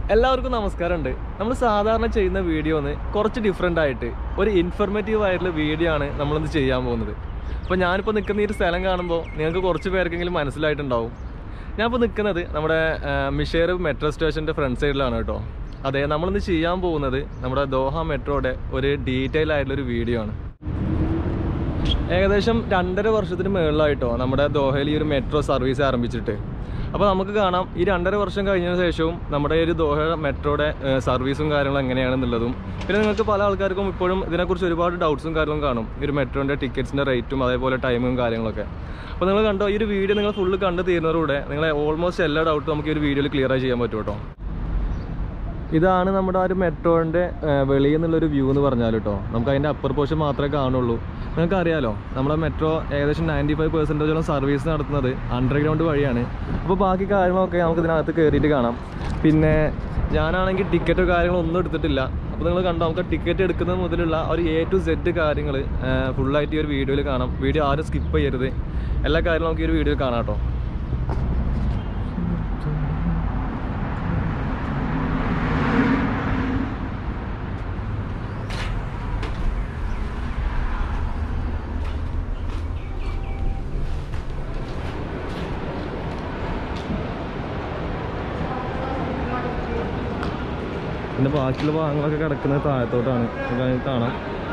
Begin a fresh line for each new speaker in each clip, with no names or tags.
എല്ലാവർക്കും നമസ്കാരമുണ്ട് നമ്മൾ സാധാരണ ചെയ്യുന്ന വീഡിയോന്ന് കുറച്ച് ഡിഫറെൻ്റ് ആയിട്ട് ഒരു ഇൻഫർമേറ്റീവ് ആയിട്ടുള്ള വീഡിയോ ആണ് നമ്മളിന്ന് ചെയ്യാൻ പോകുന്നത് അപ്പോൾ ഞാനിപ്പോൾ നിൽക്കുന്ന ഈ ഒരു സ്ഥലം കാണുമ്പോൾ നിങ്ങൾക്ക് കുറച്ച് പേർക്കെങ്കിലും മനസ്സിലായിട്ടുണ്ടാവും ഞാനിപ്പോൾ നിൽക്കുന്നത് നമ്മുടെ മിഷേർ മെട്രോ സ്റ്റേഷൻ്റെ ഫ്രണ്ട് സൈഡിലാണ് കേട്ടോ അതെ നമ്മളിന്ന് ചെയ്യാൻ പോകുന്നത് നമ്മുടെ ദോഹ മെട്രോയുടെ ഒരു ഡീറ്റെയിൽ ആയിട്ടുള്ള ഒരു വീഡിയോ ആണ് ഏകദേശം രണ്ടര വർഷത്തിന് മുകളിലായിട്ടോ നമ്മുടെ ദോഹയിൽ ഈ ഒരു മെട്രോ സർവീസ് ആരംഭിച്ചിട്ട് അപ്പോൾ നമുക്ക് കാണാം ഈ രണ്ടര വർഷം കഴിഞ്ഞതിന് ശേഷവും നമ്മുടെ ഈ ഒരു ദോഹ മെട്രോയുടെ ഏഹ്, സർവീസും കാര്യങ്ങളും എങ്ങനെയാണെന്നുള്ളതും പിന്നെ നിങ്ങൾക്ക് പല ആൾക്കാർക്കും ഇപ്പോഴും ഇതിനെക്കുറിച്ച് ഒരുപാട് ഡൗട്ട്സും കാര്യങ്ങളും കാണും ഈ ഒരു മെട്രോൻ്റെ ടിക്കറ്റ്സിൻ്റെ റേറ്റും അതേപോലെ ടൈമും കാര്യങ്ങളൊക്കെ അപ്പോൾ നിങ്ങൾ കണ്ടോ ഈ ഒരു വീഡിയോ നിങ്ങൾ ഫുള്ള് കണ്ട് തീരുന്നതോടെ നിങ്ങളെ ഓൾമോസ്റ്റ് എല്ലാ ഡൗട്ടും നമുക്ക് ഈ ഒരു വീഡിയോയിൽ ക്ലിയർ ആയി ചെയ്യാൻ പറ്റും കേട്ടോ ഇതാണ് നമ്മുടെ ആ ഒരു മെട്രോൻ്റെ വെളിയിൽ നിന്നുള്ളൊരു വ്യൂ എന്ന് പറഞ്ഞാൽ കേട്ടോ നമുക്ക് അതിൻ്റെ അപ്പർ പോർഷൻ മാത്രമേ കാണുള്ളൂ നിങ്ങൾക്ക് അറിയാലോ നമ്മുടെ മെട്രോ ഏകദേശം നയൻറ്റി ഫൈവ് പെർസെൻറ്റേജോളം സർവീസ് നടത്തുന്നത് അണ്ടർഗ്രൗണ്ട് വഴിയാണ് അപ്പോൾ ബാക്കി കാര്യങ്ങളൊക്കെ നമുക്ക് ഇതിനകത്ത് കയറിയിട്ട് കാണാം പിന്നെ ഞാനാണെങ്കിൽ ടിക്കറ്റോ കാര്യങ്ങളോ ഒന്നും എടുത്തിട്ടില്ല അപ്പോൾ നിങ്ങൾ കണ്ടോ നമുക്ക് ടിക്കറ്റ് എടുക്കുന്നത് മുതലുള്ള ആ ഒരു എ ടു സെഡ് കാര്യങ്ങൾ ഫുള്ളായിട്ട് ഈ ഒരു വീഡിയോയിൽ കാണാം വീഡിയോ ആരും സ്കിപ്പ് ചെയ്യരുത് എല്ലാ കാര്യങ്ങളും നമുക്ക് ഈ ഒരു വീഡിയോയിൽ കാണാം കേട്ടോ പിന്നെ ബാക്കിയുള്ള ഭാഗങ്ങളൊക്കെ കിടക്കുന്നത് താഴത്തോട്ടാണ് നമുക്ക് അതിൽ കാണാം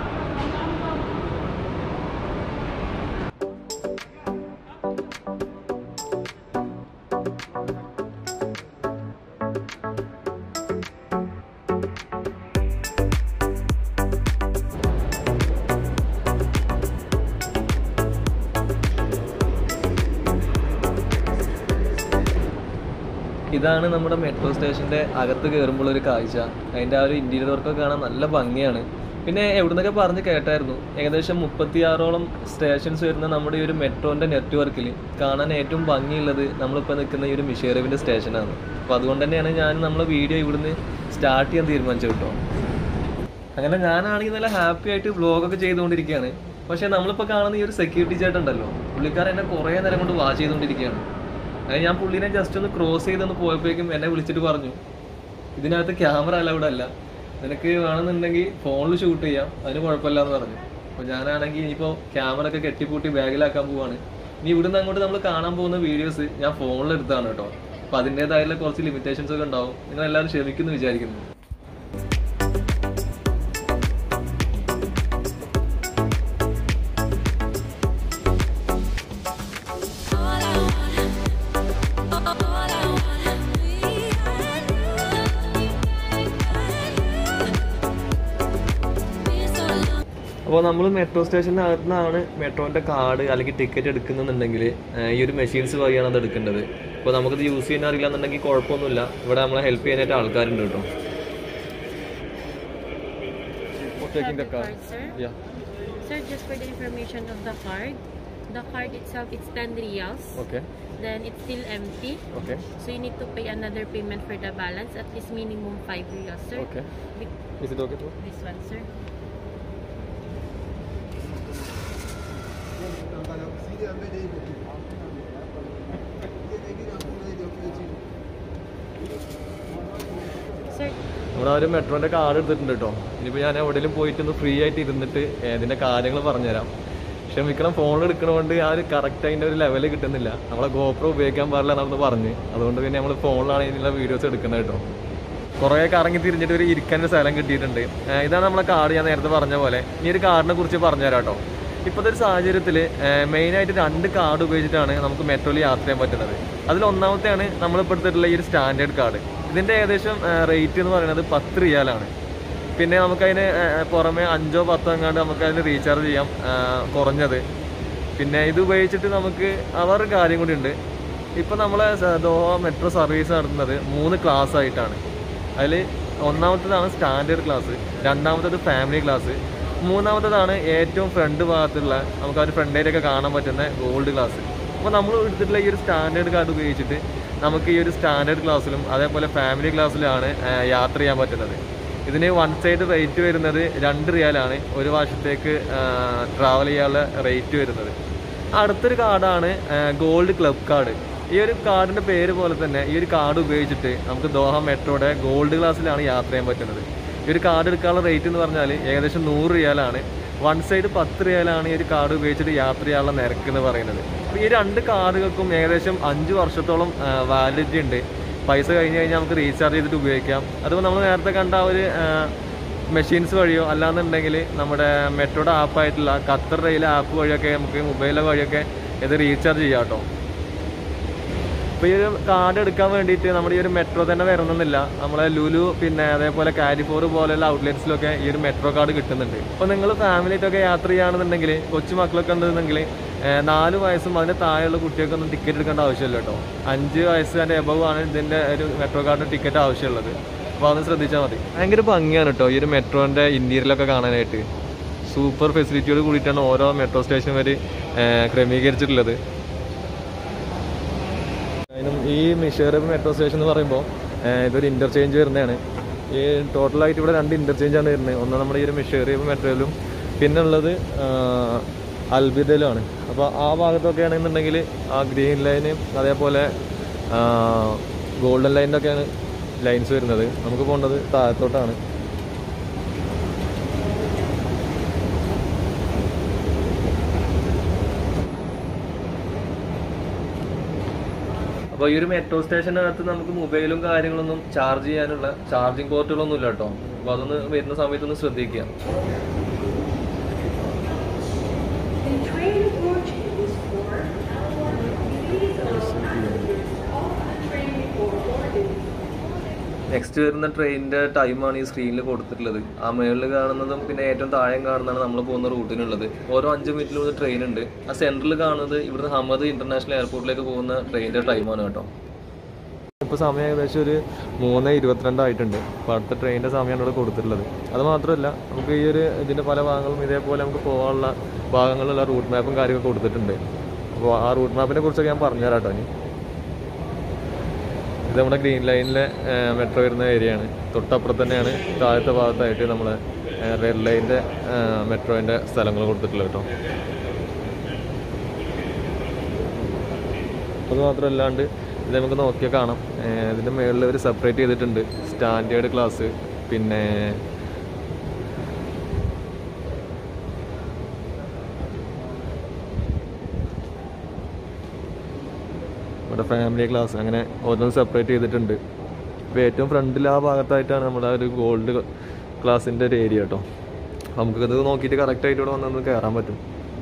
ഇതാണ് നമ്മുടെ മെട്രോ സ്റ്റേഷൻ്റെ അകത്ത് കയറുമ്പോൾ ഒരു കാഴ്ച അതിൻ്റെ ആ ഒരു ഇൻറ്റീരിയർ വർക്കൊക്കെ കാണാൻ നല്ല ഭംഗിയാണ് പിന്നെ എവിടുന്നൊക്കെ പറഞ്ഞ് കേട്ടായിരുന്നു ഏകദേശം മുപ്പത്തിയാറോളം സ്റ്റേഷൻസ് വരുന്ന നമ്മുടെ ഈ ഒരു മെട്രോൻ്റെ നെറ്റ്വർക്കിൽ കാണാൻ ഏറ്റവും ഭംഗിയുള്ളത് നമ്മളിപ്പോൾ നിൽക്കുന്ന ഈ ഒരു മിഷേറവിൻ്റെ സ്റ്റേഷനാണ് അപ്പോൾ അതുകൊണ്ട് തന്നെയാണ് ഞാൻ നമ്മളെ വീഡിയോ ഇവിടുന്ന് സ്റ്റാർട്ട് ചെയ്യാൻ തീരുമാനിച്ചത് കേട്ടോ അങ്ങനെ ഞാനാണെങ്കിൽ നല്ല ഹാപ്പി ആയിട്ട് വ്ളോഗൊക്കെ ചെയ്തുകൊണ്ടിരിക്കുകയാണ് പക്ഷേ നമ്മളിപ്പോൾ കാണുന്ന ഈ ഒരു സെക്യൂരിറ്റി ചേട്ടൻ ഉണ്ടല്ലോ പുള്ളിക്കാരൻ എന്നെ കുറേ നേരം കൊണ്ട് വാച്ച് ചെയ്തുകൊണ്ടിരിക്കുകയാണ് അങ്ങനെ ഞാൻ പുള്ളിനെ ജസ്റ്റ് ഒന്ന് ക്രോസ് ചെയ്തൊന്ന് പോയപ്പോഴേക്കും എന്നെ വിളിച്ചിട്ട് പറഞ്ഞു ഇതിനകത്ത് ക്യാമറ അലൗഡ് അല്ല നിനക്ക് വേണമെന്നുണ്ടെങ്കിൽ ഫോണിൽ ഷൂട്ട് ചെയ്യാം അതിന് കുഴപ്പമില്ല എന്ന് പറഞ്ഞു അപ്പോൾ ഞാനാണെങ്കിൽ ഇനിയിപ്പോൾ ക്യാമറ ഒക്കെ കെട്ടിപ്പൂട്ടി ബാഗിലാക്കാൻ പോവാണ് ഇനി ഇവിടുന്ന് അങ്ങോട്ട് നമ്മൾ കാണാൻ പോകുന്ന വീഡിയോസ് ഞാൻ ഫോണിൽ എടുത്താണ് കേട്ടോ അപ്പോൾ അതിൻ്റേതായുള്ള കുറച്ച് ലിമിറ്റേഷൻസ് ഒക്കെ ഉണ്ടാവും നിങ്ങൾ എല്ലാവരും ക്ഷമിക്കുന്നു വിചാരിക്കുന്നു അപ്പോൾ നമ്മൾ മെട്രോ സ്റ്റേഷനകത്ത് നിന്നാണ് മെട്രോൻ്റെ കാർഡ് അല്ലെങ്കിൽ ടിക്കറ്റ് എടുക്കുന്നുണ്ടെങ്കിൽ ഈ ഒരു മെഷീൻസ് വഴിയാണ് അത് എടുക്കേണ്ടത് അപ്പോൾ നമുക്കത് യൂസ് ചെയ്യാൻ അറിയില്ല എന്നുണ്ടെങ്കിൽ കുഴപ്പമൊന്നുമില്ല ഇവിടെ നമ്മളെ ഹെൽപ്പ് ചെയ്യാനായിട്ട് ആൾക്കാരുണ്ട് കേട്ടോ Taking the card.
sir.
Yeah.
Sir, just for the information of the card, the card itself it's 10 reals.
Okay.
Then it's still empty.
Okay.
So you need to pay another payment for the balance, at least minimum 5 reals, sir.
Okay.
Be-
Is it okay to?
This one, sir. Sir,
നമ്മുടെ ആ ഒരു മെട്രോൻ്റെ card എടുത്തിട്ടുണ്ട് കേട്ടോ ഇനിയിപ്പോൾ ഞാൻ എവിടെയെങ്കിലും പോയിട്ടൊന്ന് free ആയിട്ട് ഇരുന്നിട്ട് ഇതിൻ്റെ കാര്യങ്ങൾ പറഞ്ഞുതരാം ക്ഷമിക്കണം ഫോണിൽ എടുക്കണതുകൊണ്ട് ആ ഒരു കറക്റ്റ് അതിൻ്റെ ഒരു ലെവൽ കിട്ടുന്നില്ല നമ്മളെ ഗോപ്രോ ഉപയോഗിക്കാൻ പാടില്ല എന്നാണ് പറഞ്ഞ് അതുകൊണ്ട് പിന്നെ നമ്മൾ ഫോണിലാണ് ഇതിനുള്ള വീഡിയോസ് എടുക്കുന്നത് കേട്ടോ കുറേ കറങ്ങി തിരിഞ്ഞിട്ട് ഒരു ഇരിക്കാൻ ഒരു സ്ഥലം കിട്ടിയിട്ടുണ്ട് ഏഹ് ഇതാണ് നമ്മളെ കാർഡ് ഞാൻ നേരത്തെ പറഞ്ഞ പോലെ ഇനി ഒരു കാർഡിനെ കുറിച്ച് പറഞ്ഞുതരാം കേട്ടോ ഇപ്പോഴത്തെ ഒരു സാഹചര്യത്തിൽ മെയിനായിട്ട് രണ്ട് കാർഡ് ഉപയോഗിച്ചിട്ടാണ് നമുക്ക് മെട്രോയിൽ യാത്ര ചെയ്യാൻ പറ്റുന്നത് അതിൽ ഒന്നാമത്തെയാണ് നമ്മളിപ്പോൾ എടുത്തിട്ടുള്ള ഈ ഒരു സ്റ്റാൻഡേർഡ് കാർഡ് ഇതിൻ്റെ ഏകദേശം റേറ്റ് എന്ന് പറയുന്നത് പത്ത് റിയാലാണ് പിന്നെ നമുക്കതിന് ഏഹ്, പുറമെ അഞ്ചോ പത്തോ എങ്ങാണ്ട് നമുക്ക് അതിന് റീചാർജ് ചെയ്യാം ഏഹ്, കുറഞ്ഞത് പിന്നെ ഇത് ഉപയോഗിച്ചിട്ട് നമുക്ക് അവരുടെ കാര്യം കൂടി ഉണ്ട് ഇപ്പം നമ്മളെ സ- ദോഹ മെട്രോ സർവീസ് നടത്തുന്നത് മൂന്ന് ക്ലാസ് ആയിട്ടാണ് അതിൽ ഒന്നാമത്തേതാണ് സ്റ്റാൻഡേർഡ് ക്ലാസ് രണ്ടാമത്തേത് ഫാമിലി ക്ലാസ് മൂന്നാമത്തേതാണ് ഏറ്റവും ഫ്രണ്ട് ഭാഗത്തുള്ള നമുക്ക് ആ ഒരു ഫ്രണ്ടേലൊക്കെ കാണാൻ പറ്റുന്ന ഗോൾഡ് ക്ലാസ് അപ്പോൾ നമ്മൾ എടുത്തിട്ടുള്ള ഈ ഒരു സ്റ്റാൻഡേർഡ് കാർഡ് ഉപയോഗിച്ചിട്ട് നമുക്ക് ഈ ഒരു സ്റ്റാൻഡേർഡ് ക്ലാസ്സിലും അതേപോലെ ഫാമിലി ക്ലാസ്സിലാണ് ഏഹ്, യാത്ര ചെയ്യാൻ പറ്റുന്നത് ഇതിന് വൺ സൈഡ് റേറ്റ് വരുന്നത് രണ്ട് റിയാലാണ് ഒരു വർഷത്തേക്ക് ട്രാവൽ ചെയ്യാനുള്ള റേറ്റ് വരുന്നത് അടുത്തൊരു കാർഡാണ് ഗോൾഡ് ക്ലബ് കാർഡ് ഈ ഒരു കാർഡിൻ്റെ പേര് പോലെ തന്നെ ഈ ഒരു കാർഡ് ഉപയോഗിച്ചിട്ട് നമുക്ക് ദോഹ മെട്രോയുടെ ഗോൾഡ് ക്ലാസ്സിലാണ് യാത്ര ചെയ്യാൻ പറ്റുന്നത് ഈ ഒരു കാർഡ് എടുക്കാനുള്ള റേറ്റ് എന്ന് പറഞ്ഞാൽ ഏകദേശം നൂറ് റിയാലാണ് വൺ സൈഡ് പത്ത് റിയാലാണ് ഈ ഒരു കാർഡ് ഉപയോഗിച്ചിട്ട് യാത്ര ചെയ്യാനുള്ള നിരക്ക് എന്ന് പറയുന്നത് അപ്പോൾ ഈ രണ്ട് കാർഡുകൾക്കും ഏകദേശം അഞ്ച് വർഷത്തോളം വാലിഡിറ്റി ഉണ്ട് പൈസ കഴിഞ്ഞ് കഴിഞ്ഞാൽ നമുക്ക് റീചാർജ് ചെയ്തിട്ട് ഉപയോഗിക്കാം അതുപോലെ നമ്മൾ നേരത്തെ കണ്ട ആ ഒരു മെഷീൻസ് വഴിയോ അല്ലാന്നുണ്ടെങ്കിൽ നമ്മുടെ മെട്രോയുടെ ആപ്പായിട്ടുള്ള ഖത്തർ റെയിൽ ആപ്പ് വഴിയൊക്കെ നമുക്ക് മൊബൈൽ വഴിയൊക്കെ ഇത് റീചാർജ് ചെയ്യാം കേട്ടോ ഇപ്പോൾ ഈ ഒരു കാർഡ് എടുക്കാൻ വേണ്ടിയിട്ട് നമ്മുടെ ഈ ഒരു മെട്രോ തന്നെ വരണമെന്നില്ല നമ്മളെ ലുലു പിന്നെ അതേപോലെ കാരിഫോർ പോലെയുള്ള ഔട്ട്ലെറ്റ്സിലൊക്കെ ഈ ഒരു മെട്രോ കാർഡ് കിട്ടുന്നുണ്ട് അപ്പോൾ നിങ്ങൾ ഫാമിലിയായിട്ടൊക്കെ യാത്ര ചെയ്യുകയാണെന്നുണ്ടെങ്കിൽ കൊച്ചു മക്കളൊക്കെ ഉണ്ടെന്നുണ്ടെങ്കിൽ ഏഹ്, നാല് വയസ്സും അതിന് താഴെയുള്ള കുട്ടികൾക്കൊന്നും ടിക്കറ്റ് എടുക്കേണ്ട ആവശ്യമില്ല കേട്ടോ അഞ്ച് വയസ്സ് അതിൻ്റെ എബവ് ആണ് ഇതിൻ്റെ ഒരു മെട്രോ കാർഡിന് ടിക്കറ്റ് ആവശ്യമുള്ളത് അപ്പോൾ അതൊന്ന് ശ്രദ്ധിച്ചാൽ മതി ഭയങ്കര ഭംഗിയാണ് കേട്ടോ ഈ ഒരു മെട്രോൻ്റെ ഇൻറ്റീരിയലൊക്കെ കാണാനായിട്ട് സൂപ്പർ ഫെസിലിറ്റിയോട് കൂടിയിട്ടാണ് ഓരോ മെട്രോ സ്റ്റേഷൻ വരെ ഏഹ്, ക്രമീകരിച്ചിട്ടുള്ളത് അതിനും ഈ മിഷേറബ് മെട്രോ സ്റ്റേഷൻ എന്ന് പറയുമ്പോൾ ഏഹ്, ഇതൊരു ഇൻ്റർചേഞ്ച് വരുന്നതാണ് ഈ ടോട്ടലായിട്ട് ഇവിടെ രണ്ട് ഇൻ്റർചേഞ്ചാണ് വരുന്നത് ഒന്ന് നമ്മുടെ ഈ ഒരു മിഷേറിയബ് മെട്രോയിലും പിന്നെ ഉള്ളത് അൽബിദയിലുമാണ് അപ്പോൾ ആ ഭാഗത്തൊക്കെ ആണെന്നുണ്ടെങ്കിൽ ആ ഗ്രീൻ ലൈന് അതേപോലെ ഗോൾഡൻ ലൈനിൻ്റെ ഒക്കെയാണ് ലൈൻസ് വരുന്നത് നമുക്ക് പോകേണ്ടത് താഴത്തോട്ടാണ് അപ്പോൾ ഈ ഒരു മെട്രോ സ്റ്റേഷനകത്ത് നമുക്ക് മൊബൈലും കാര്യങ്ങളൊന്നും ചാർജ് ചെയ്യാനുള്ള ചാർജിങ് പോർട്ടുകളൊന്നും ഇല്ല കേട്ടോ അപ്പോൾ അതൊന്ന് വരുന്ന സമയത്തൊന്ന് ശ്രദ്ധിക്കുക
The train approaching is for Please off the train before boarding.
Next വരുന്ന ട്രെയിനിൻ്റെ ടൈമാണ് ഈ സ്ക്രീനിൽ കൊടുത്തിട്ടുള്ളത് ആ മേളിൽ കാണുന്നതും പിന്നെ ഏറ്റവും താഴെയും കാണുന്നതാണ് നമ്മൾ പോകുന്ന റൂട്ടിനുള്ളത് ഓരോ അഞ്ച് മിനിറ്റിൽ ഒരു ട്രെയിൻ ഉണ്ട് ആ സെൻറ്ററിൽ കാണുന്നത് ഇവിടുന്ന് ഹമദ് ഇന്റർനാഷണൽ എയർപോർട്ടിലേക്ക് പോകുന്ന ട്രെയിനിൻ്റെ ടൈമാണ് കേട്ടോ ഇപ്പോൾ സമയം ഏകദേശം ഒരു മൂന്ന് ഇരുപത്തിരണ്ടായിട്ടുണ്ട് അപ്പോൾ അടുത്ത ട്രെയിനിൻ്റെ സമയമാണ് ഇവിടെ കൊടുത്തിട്ടുള്ളത് അത് മാത്രമല്ല നമുക്ക് ഈ ഒരു ഇതിൻ്റെ പല ഭാഗങ്ങളും ഇതേപോലെ നമുക്ക് പോകാനുള്ള ഭാഗങ്ങളിലുള്ള റൂട്ട് മാപ്പും കാര്യമൊക്കെ കൊടുത്തിട്ടുണ്ട് അപ്പോൾ ആ റൂട്ട് മാപ്പിനെ കുറിച്ചൊക്കെ ഞാൻ പറഞ്ഞുതരാം കേട്ടോ ഇനി ഇത് നമ്മുടെ ഗ്രീൻ ലൈനിലെ മെട്രോ വരുന്ന ഏരിയ ആണ് തൊട്ടപ്പുറത്ത് തന്നെയാണ് താഴത്തെ ഭാഗത്തായിട്ട് നമ്മളെ റെഡ് ലൈനിൻ്റെ മെട്രോൻ്റെ സ്ഥലങ്ങൾ കൊടുത്തിട്ടുള്ളത് കേട്ടോ അത് മാത്രമല്ലാണ്ട് ഇത് നമുക്ക് നോക്കിയാൽ കാണാം ഏഹ് ഇതിൻ്റെ മുകളിൽ ഒരു സെപ്പറേറ്റ് ചെയ്തിട്ടുണ്ട് സ്റ്റാൻഡേർഡ് ക്ലാസ് പിന്നെ ഇവിടെ ഫാമിലി ക്ലാസ് അങ്ങനെ ഓരോന്ന് സെപ്പറേറ്റ് ചെയ്തിട്ടുണ്ട് ഇപ്പോൾ ഏറ്റവും ഫ്രണ്ടിൽ ആ ഭാഗത്തായിട്ടാണ് നമ്മുടെ ആ ഒരു ഗോൾഡ് ക്ലാസ്സിൻ്റെ ഒരു ഏരിയ കേട്ടോ നമുക്കത് നോക്കിയിട്ട് കറക്റ്റായിട്ട് ഇവിടെ വന്നൊന്ന് കയറാൻ പറ്റും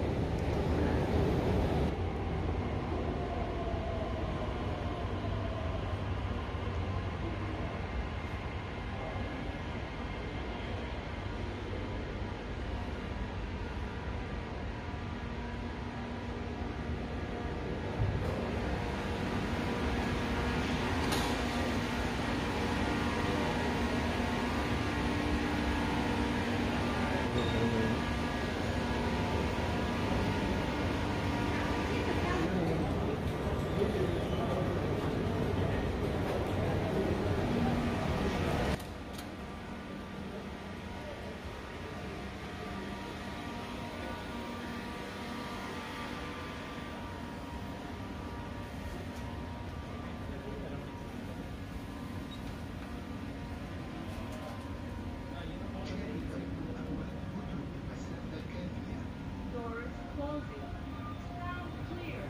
Doors closing. Now clear.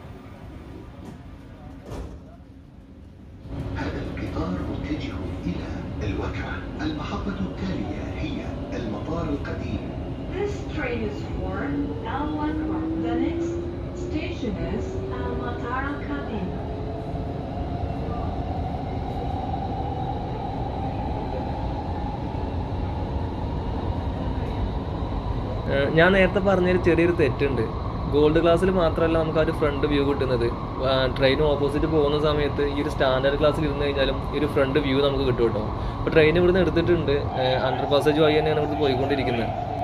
هذا القطار متجه إلى الوكرة المحطة التالية هي المطار القديم
This train is for Al Wakra. The next station is Al Matar Al Qadim.
ഏഹ് ഞാൻ നേരത്തെ പറഞ്ഞൊരു ചെറിയൊരു തെറ്റുണ്ട് ഗോൾഡ് ക്ലാസ്സിൽ മാത്രമല്ല നമുക്ക് ആ ഒരു ഫ്രണ്ട് വ്യൂ കിട്ടുന്നത് ട്രെയിൻ ഓപ്പോസിറ്റ് പോകുന്ന സമയത്ത് ഈ ഒരു സ്റ്റാൻഡേർഡ് ക്ലാസ്സിൽ ഇരുന്ന് കഴിഞ്ഞാലും ഈ ഒരു ഫ്രണ്ട് വ്യൂ നമുക്ക് കിട്ടും കേട്ടോ അപ്പോൾ ട്രെയിൻ ഇവിടുന്ന് എടുത്തിട്ടുണ്ട് അണ്ടർ പാസേജ് വഴി തന്നെയാണ് ഇവിടുന്ന് പോയിക്കൊണ്ടിരിക്കുന്നത്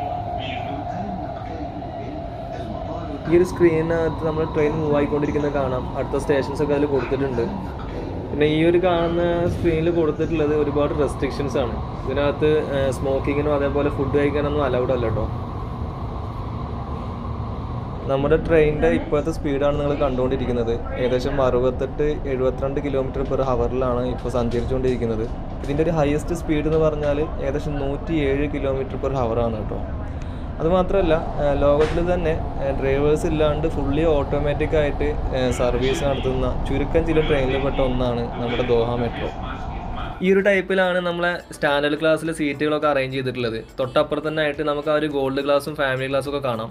ഈ ഒരു സ്ക്രീനകത്ത് നമ്മൾ ട്രെയിൻ മൂവ് ആയിക്കൊണ്ടിരിക്കുന്നത് കാണാം അടുത്ത സ്റ്റേഷൻസ് ഒക്കെ അതിൽ കൊടുത്തിട്ടുണ്ട് പിന്നെ ഈ ഒരു കാണുന്ന സ്ക്രീനിൽ കൊടുത്തിട്ടുള്ളത് ഒരുപാട് റെസ്ട്രിക്ഷൻസ് ആണ് ഇതിനകത്ത് സ്മോക്കിങ്ങിനും അതേപോലെ ഫുഡ് കഴിക്കാനൊന്നും അലൗഡ് അല്ല കേട്ടോ നമ്മുടെ ട്രെയിനിൻ്റെ ഇപ്പോഴത്തെ സ്പീഡാണ് നിങ്ങൾ കണ്ടുകൊണ്ടിരിക്കുന്നത് ഏകദേശം അറുപത്തെട്ട് എഴുപത്തിരണ്ട് കിലോമീറ്റർ പെർ ഹവറിലാണ് ഇപ്പോൾ സഞ്ചരിച്ചുകൊണ്ടിരിക്കുന്നത് ഇതിൻ്റെ ഒരു ഹയസ്റ്റ് സ്പീഡ് എന്ന് പറഞ്ഞാൽ ഏകദേശം നൂറ്റി ഏഴ് കിലോമീറ്റർ പെർ ഹവറാണ് കേട്ടോ അതുമാത്രമല്ല ലോകത്തിൽ തന്നെ ഡ്രൈവേഴ്സ് ഇല്ലാണ്ട് ഫുള്ളി ഓട്ടോമാറ്റിക് ആയിട്ട് സർവീസ് നടത്തുന്ന ചുരുക്കം ചില ട്രെയിനിൽ പെട്ട ഒന്നാണ് നമ്മുടെ ദോഹ മെട്രോ ഈ ഒരു ടൈപ്പിലാണ് നമ്മളെ സ്റ്റാൻഡേർഡ് ക്ലാസ്സിലെ സീറ്റുകളൊക്കെ അറേഞ്ച് ചെയ്തിട്ടുള്ളത് തൊട്ടപ്പുറത്ത് തന്നെ ആയിട്ട് നമുക്ക് ആ ഒരു ഗോൾഡ് ക്ലാസ്സും ഫാമിലി ക്ലാസ്സും ഒക്കെ കാണാം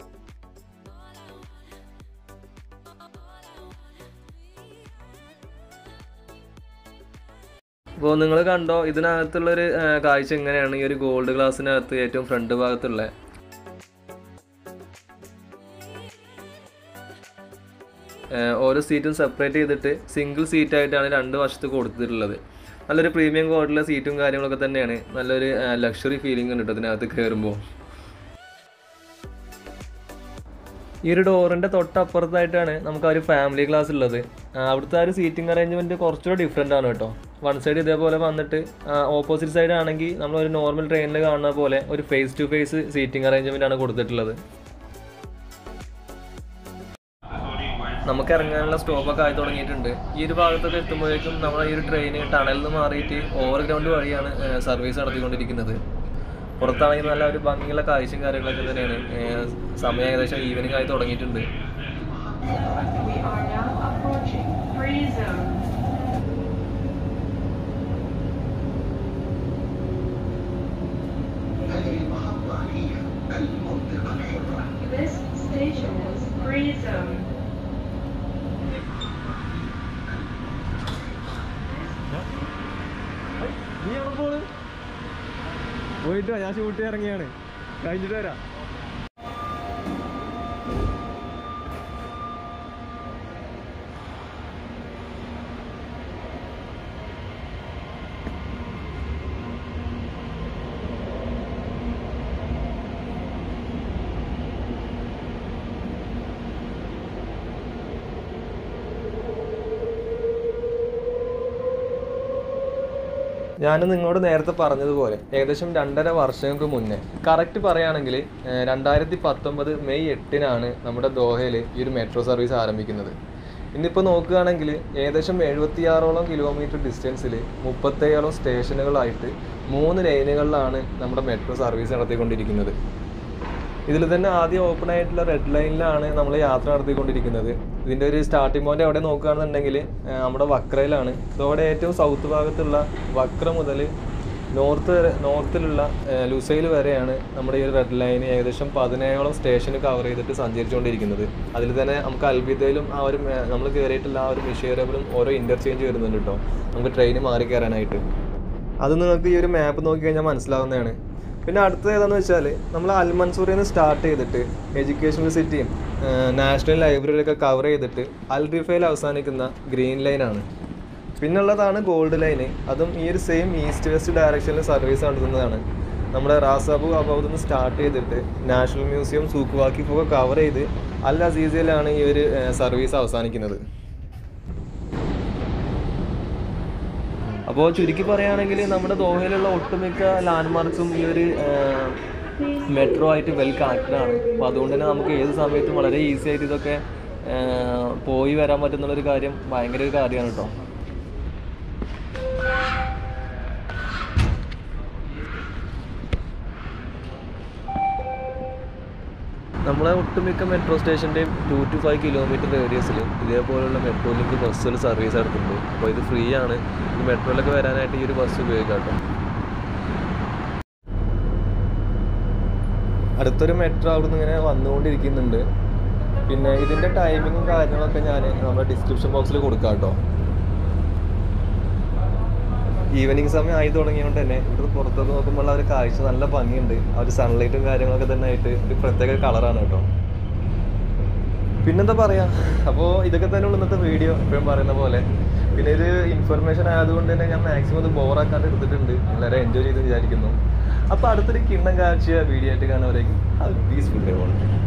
അപ്പോൾ നിങ്ങൾ കണ്ടോ ഇതിനകത്തുള്ളൊരു ആ, കാഴ്ച എങ്ങനെയാണ് ഈ ഒരു ഗോൾഡ് ഗ്ലാസ്സിനകത്ത് ഏറ്റവും ഫ്രണ്ട് ഭാഗത്തുള്ള ഏഹ് ഓരോ സീറ്റും സെപ്പറേറ്റ് ചെയ്തിട്ട് സിംഗിൾ സീറ്റ് ആയിട്ടാണ് രണ്ട് വശത്ത് കൊടുത്തിട്ടുള്ളത് നല്ലൊരു പ്രീമിയം ക്വാളിറ്റിയിലെ സീറ്റും കാര്യങ്ങളൊക്കെ തന്നെയാണ് നല്ലൊരു ലക്ഷറി ഫീലിംഗ് ഉണ്ട് കേട്ടോ ഇതിനകത്ത് കയറുമ്പോൾ ഈ ഒരു ഡോറിൻ്റെ തൊട്ടപ്പുറത്തായിട്ടാണ് നമുക്ക് ആ ഒരു ഫാമിലി ക്ലാസ് ഉള്ളത് ആ, അവിടുത്തെ ആ ഒരു സീറ്റിംഗ് അറേഞ്ച്മെൻറ്റ് കുറച്ചുകൂടെ ഡിഫറെൻ്റ് ആണ് കേട്ടോ വൺ സൈഡ് ഇതേപോലെ വന്നിട്ട് ഓപ്പോസിറ്റ് സൈഡ് ആണെങ്കിൽ നമ്മൾ ഒരു നോർമൽ ട്രെയിനിൽ കാണുന്ന പോലെ ഒരു face to face seating arrangement ആണ് കൊടുത്തിട്ടുള്ളത് നമുക്ക് ഇറങ്ങാനുള്ള സ്റ്റോപ്പൊക്കെ ആയി തുടങ്ങിയിട്ടുണ്ട് ഈ ഒരു ഭാഗത്തൊക്കെ എത്തുമ്പോഴേക്കും നമ്മൾ ഈ ഒരു ട്രെയിൻ ടണലിൽ നിന്ന് മാറിയിട്ട് ഓവർ ഗ്രൗണ്ട് വഴിയാണ് സർവീസ് നടത്തിക്കൊണ്ടിരിക്കുന്നത് പുറത്താണെങ്കിൽ നല്ല ഒരു ഭംഗിയുള്ള കാഴ്ചയും കാര്യങ്ങളൊക്കെ തന്നെയാണ് ഏഹ് സമയം ഏകദേശം ഈവനിങ് ആയി തുടങ്ങിയിട്ടുണ്ട്
We are now approaching free zone.
هذه المحطة هي المنطقة الحرة
This station is free zone.
പോയിട്ട് ഞാൻ ഷൂട്ട് ഇറങ്ങിയാണ് കഴിഞ്ഞിട്ട് വരാം ഞാൻ നിങ്ങളോട് നേരത്തെ പറഞ്ഞതുപോലെ ഏകദേശം രണ്ടര വർഷങ്ങൾക്ക് മുന്നേ കറക്റ്റ് പറയുകയാണെങ്കിൽ രണ്ടായിരത്തി പത്തൊമ്പത് മെയ് എട്ടിനാണ് നമ്മുടെ ദോഹയിൽ ഈ ഒരു മെട്രോ സർവീസ് ആരംഭിക്കുന്നത് ഇന്നിപ്പോൾ നോക്കുകയാണെങ്കിൽ ഏകദേശം എഴുപത്തിയാറോളം കിലോമീറ്റർ ഡിസ്റ്റൻസിൽ മുപ്പത്തേഴോളം സ്റ്റേഷനുകളായിട്ട് മൂന്ന് ലൈനുകളിലാണ് നമ്മുടെ മെട്രോ സർവീസ് നടത്തിക്കൊണ്ടിരിക്കുന്നത് ഇതിൽ തന്നെ ആദ്യം ഓപ്പൺ ആയിട്ടുള്ള റെഡ് ലൈനിലാണ് നമ്മൾ യാത്ര നടത്തിക്കൊണ്ടിരിക്കുന്നത് ഇതിൻ്റെ ഒരു സ്റ്റാർട്ടിംഗ് പോയിന്റ് എവിടെ നോക്കുകയാണെന്നുണ്ടെങ്കിൽ ആ, നമ്മുടെ വക്രയിലാണ് ഇതോടെ ഏറ്റവും സൗത്ത് ഭാഗത്തുള്ള വക്ര മുതൽ നോർത്ത് വരെ നോർത്തിലുള്ള ലുസൈൽ വരെയാണ് നമ്മുടെ ഈ ഒരു റെഡ് ലൈൻ ഏകദേശം പതിനേഴോളം സ്റ്റേഷൻ കവർ ചെയ്തിട്ട് സഞ്ചരിച്ചുകൊണ്ടിരിക്കുന്നത് അതിൽ തന്നെ നമുക്ക് അൽബിദയിലും ആ ഒരു നമ്മൾ കയറിയിട്ടുള്ള ആ ഒരു മിഷേറബിളും ഓരോ ഇൻ്റർചേഞ്ച് വരുന്നുണ്ട് കേട്ടോ നമുക്ക് ട്രെയിൻ മാറി കയറാനായിട്ട് അത് നിങ്ങൾക്ക് ഈ ഒരു മാപ്പ് നോക്കി കഴിഞ്ഞാൽ മനസ്സിലാവുന്നതാണ് പിന്നെ അടുത്തത് ഏതാണെന്ന് വെച്ചാൽ നമ്മൾ അൽമൻസൂറിൽ നിന്ന് സ്റ്റാർട്ട് ചെയ്തിട്ട് എഡ്യൂക്കേഷൻ സിറ്റിയും നാഷണൽ ലൈബ്രറിയൊക്കെ കവർ ചെയ്തിട്ട് അൽ റിഫയിൽ അവസാനിക്കുന്ന ഗ്രീൻ ലൈനാണ് പിന്നുള്ളതാണ് ഗോൾഡ് ലൈന് അതും ഈ ഒരു സെയിം ഈസ്റ്റ് വെസ്റ്റ് ഡയറക്ഷനിൽ സർവീസ് നടത്തുന്നതാണ് നമ്മുടെ റാസാബു അബൌദിൽ നിന്ന് സ്റ്റാർട്ട് ചെയ്തിട്ട് നാഷണൽ മ്യൂസിയം സൂക്കുവാക്കിഫ് ഒക്കെ കവർ ചെയ്ത് അൽ അസീസയിലാണ് ഈ ഒരു സർവീസ് അവസാനിക്കുന്നത് അപ്പോൾ ചുരുക്കി പറയുകയാണെങ്കിൽ നമ്മുടെ ദോഹയിലുള്ള ഒട്ടുമിക്ക ലാൻഡ്മാർക്സും ഈ ഒരു മെട്രോ ആയിട്ട് വെൽ കണക്റ്റഡ് ആണ് അപ്പോൾ അതുകൊണ്ട് തന്നെ നമുക്ക് ഏത് സമയത്തും വളരെ ഈസി ആയിട്ട് ഇതൊക്കെ ആ, പോയി വരാൻ പറ്റുന്നുള്ളൊരു കാര്യം ഭയങ്കര ഒരു കാര്യമാണ് കേട്ടോ നമ്മളെ ഒട്ടുമിക്ക മെട്രോ സ്റ്റേഷൻ്റെയും ടു ടു ഫൈവ് കിലോമീറ്റർ റേഡിയസിൽ ഇതേപോലുള്ള മെട്രോ ലിങ്ക് ബസ്സുകൾ സർവീസ് നടത്തുന്നുണ്ട് അപ്പോൾ ഇത് ഫ്രീ ആണ് ഈ മെട്രോയിലൊക്കെ വരാനായിട്ട് ഈ ഒരു ബസ് ഉപയോഗിക്കാം കേട്ടോ അടുത്തൊരു മെട്രോ അവിടുന്ന് ഇങ്ങനെ വന്നുകൊണ്ടിരിക്കുന്നുണ്ട് പിന്നെ ഇതിൻ്റെ ടൈമിങ്ങും കാര്യങ്ങളൊക്കെ ഞാൻ നമ്മുടെ ഡിസ്ക്രിപ്ഷൻ ബോക്സിൽ കൊടുക്കാം കേട്ടോ ഈവനിങ് സമയം ആയി തുടങ്ങിയതുകൊണ്ട് തന്നെ ഇവിടെ പുറത്തൊക്കെ നോക്കുമ്പോൾ ആ ഒരു കാഴ്ച നല്ല ഭംഗിയുണ്ട് ആ ഒരു സൺലൈറ്റും കാര്യങ്ങളൊക്കെ തന്നെ ആയിട്ട് ഒരു പ്രത്യേക കളറാണ് കേട്ടോ പിന്നെന്താ പറയാ അപ്പോൾ ഇതൊക്കെ തന്നെ ഉള്ളൂ ഇന്നത്തെ വീഡിയോ എപ്പോഴും പറയുന്ന പോലെ പിന്നെ ഇത് ഇൻഫർമേഷൻ ആയതുകൊണ്ട് തന്നെ ഞാൻ മാക്സിമം ഇത് ബോറാക്കാണ്ട് എടുത്തിട്ടുണ്ട് വളരെ എൻജോയ് ചെയ്ത് വിചാരിക്കുന്നു അപ്പോൾ അടുത്തൊരു കിണ്ണം കാഴ്ച വീഡിയോ ആയിട്ട് കാണുന്നവരേക്കും അത് പീസ്ഫുൾ ഡേ